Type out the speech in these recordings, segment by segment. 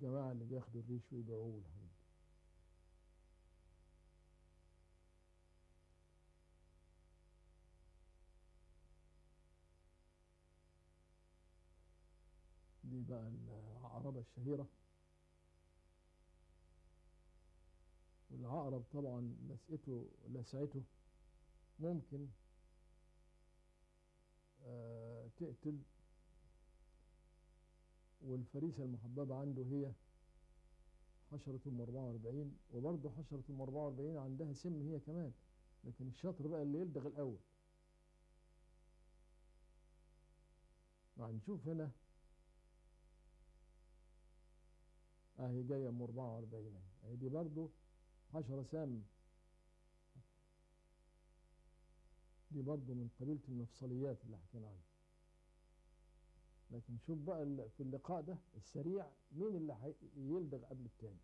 الجماعة اللي بياخدوا الريش ويبيعوه والحاجات دي دي بقى العقربة الشهيرة والعقرب طبعا لسعته لسعته ممكن آه تقتل والفريسة المحببة عنده هي حشرة ام 44 وبرضه حشرة ام 44 عندها سم هي كمان لكن الشاطر بقى اللي يلدغ الأول هنشوف هنا اهي جاية ام 44 اهي اهي دي برضه حشرة سام دي برضه من قبيلة المفصليات اللي حكينا عنها لكن شوف بقى ال- في اللقاء ده السريع مين اللي هي- يلدغ قبل التاني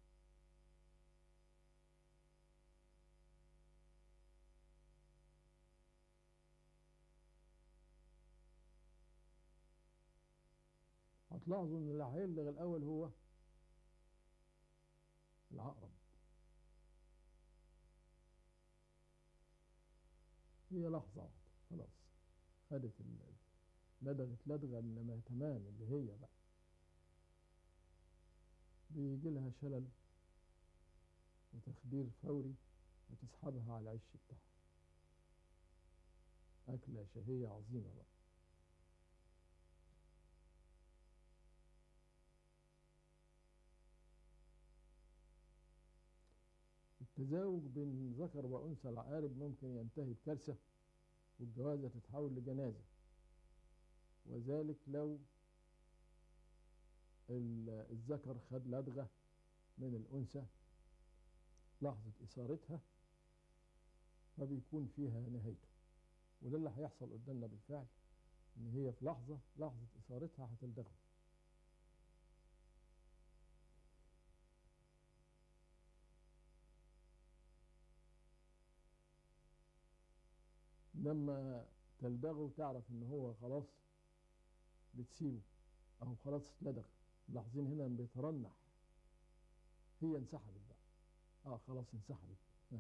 هتلاحظوا ان اللي هيلدغ الاول هو العقرب هي لحظة واحدة خلاص خدت ال- لدغت لدغة انما تمام اللي هي بقى بيجي لها شلل وتخدير فوري وتسحبها على العش بتاعها أكلة شهية عظيمة بقى التزاوج بين ذكر وأنثى العقارب ممكن ينتهي بكارثة والجوازة تتحول لجنازة وذلك لو ال- الذكر خد لدغة من الأنثى لحظة إثارتها فبيكون فيها نهايته وده اللي هيحصل قدامنا بالفعل إن هي في لحظة لحظة إثارتها هتلدغه لما تلدغه تعرف ان هو خلاص بتسيبه او خلاص اتلدغ ملاحظين هنا إن بيترنح هي انسحبت بقى اه خلاص انسحبت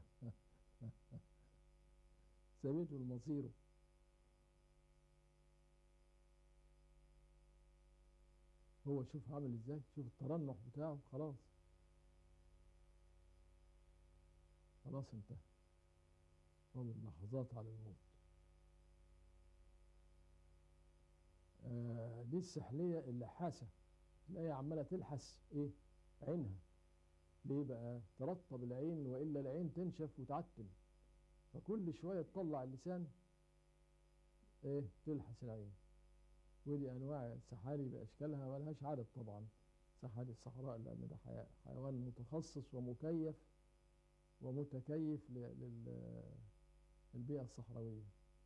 سابته لمصيره هو شوف عامل ازاي شوف الترنح بتاعه خلاص خلاص انتهى فاضل لحظات على الموت آه دي السحلية اللي حاسة تلاقيها عمالة تلحس ايه عينها ليه بقى ترطب العين وإلا العين تنشف وتعتم فكل شوية تطلع اللسان ايه تلحس العين ودي أنواع السحالي بأشكالها ملهاش عدد طبعا سحالي الصحراء لأن ده حي- حيوان متخصص ومكيف ومتكيف للبيئة الصحراوية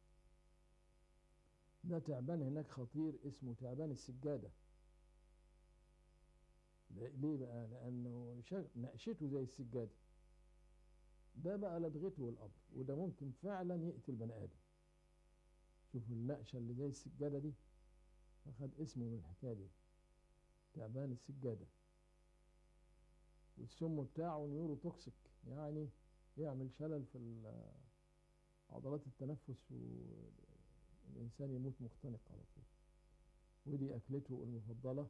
ده تعبان هناك خطير اسمه تعبان السجادة ل- ليه بقى لأنه شا- نقشته زي السجادة ده بقى لدغته الأمر وده ممكن فعلا يقتل بني آدم شوفوا النقشة اللي زي السجادة دي أخد اسمه من الحكاية دي تعبان السجادة والسم بتاعه نيورو توكسيك يعني يعمل شلل في ال- عضلات التنفس والإنسان يموت مختنق على طول ودي أكلته المفضلة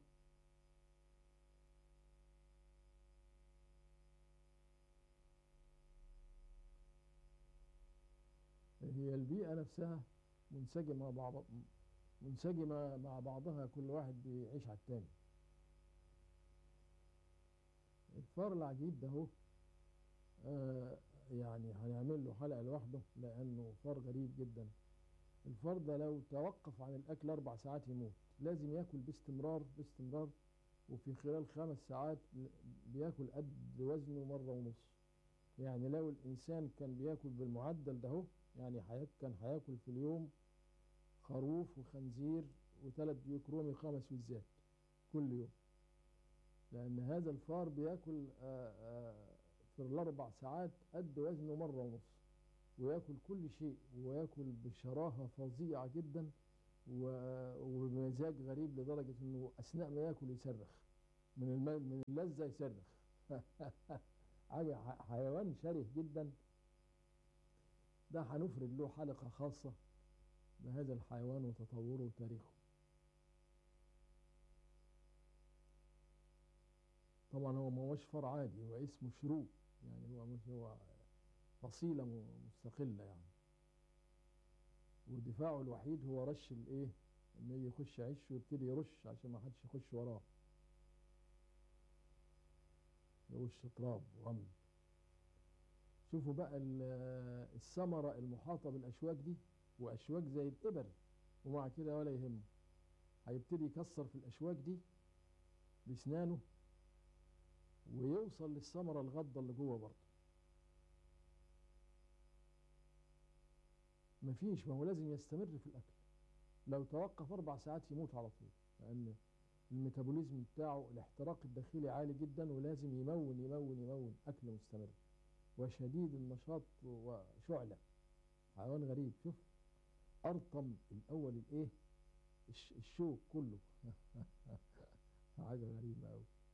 هي البيئة نفسها منسجمة مع بعض منسجمة مع بعضها كل واحد بيعيش على التاني الفار العجيب ده هو آه يعني هنعمل له حلقة لوحده لأنه فار غريب جدا الفار ده لو توقف عن الأكل أربع ساعات يموت لازم ياكل باستمرار باستمرار وفي خلال خمس ساعات بياكل قد وزنه مرة ونص يعني لو الإنسان كان بياكل بالمعدل ده هو يعني حي- كان هياكل في اليوم خروف وخنزير وثلاث ديوك رومي خمس وزات كل يوم لأن هذا الفار بياكل آه، آه، في الأربع ساعات قد وزنه مرة ونص وياكل كل شيء وياكل بشراهة فظيعة جدا و- وبمزاج غريب لدرجة إنه أثناء ما ياكل يصرخ من الم... من اللذة يصرخ حاجة ح- حيوان شره جدا ده هنفرد له حلقة خاصة بهذا الحيوان وتطوره وتاريخه طبعا هو ما هوش فرع عادي هو اسمه شروق يعني هو مش هو فصيلة م- مستقلة يعني ودفاعه الوحيد هو رش الايه ان يجي يخش عش ويبتدي يرش عشان ما حدش يخش وراه يرش تراب ورمل شوفوا بقى ال- الثمرة المحاطة بالأشواك دي وأشواك زي الإبر ومع كده ولا يهمه هيبتدي يكسر في الأشواك دي بأسنانه ويوصل للثمرة الغضة اللي جوه برضه مفيش ما هو لازم يستمر في الأكل لو توقف أربع ساعات يموت على طول لأن الميتابوليزم بتاعه الاحتراق الداخلي عالي جدا ولازم يمون يمون يمون أكل مستمر وشديد النشاط وشعلة حيوان غريب شوف أرطم الأول الإيه الش- الشوك كله حاجة غريبة أوي